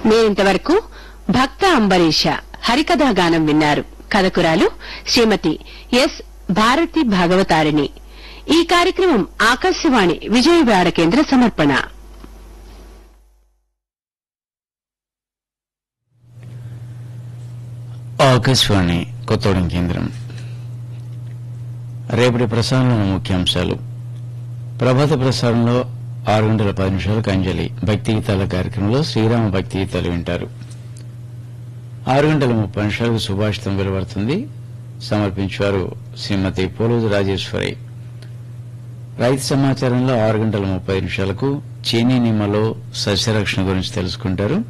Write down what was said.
మీరింతవరకు భక్త అంబరీష హరికథా గానం విన్నారు కథకురాలు శ్రీమతి ఎస్ భారతి భాగవతారిణి ఈ కార్యక్రమం ఆకాశవాణి విజయవాడ కేంద్ర సమర్పణ ఆకాశవాణి కొత్తగూడెం కేంద్రం రేపటి ప్రసారంలో ముఖ్యాంశాలు ప్రభాత ప్రసారంలో ఆరు గంటల పది నిమిషాలకు అంజలి భక్తి గీతాల కార్యక్రమంలో శ్రీరామ భక్తి గీతాలు వింటారు ఆరు గంటల ముప్పై నిమిషాలకు సుభాషితం వెలువడుతుంది సమర్పించారు శ్రీమతి పోలూరు రాజేశ్వరి రైతు సమాచారంలో ఆరు గంటల ముప్పై నిమిషాలకు చీనీ నిమ్మలో సస్యరక్షణ గురించి తెలుసుకుంటారు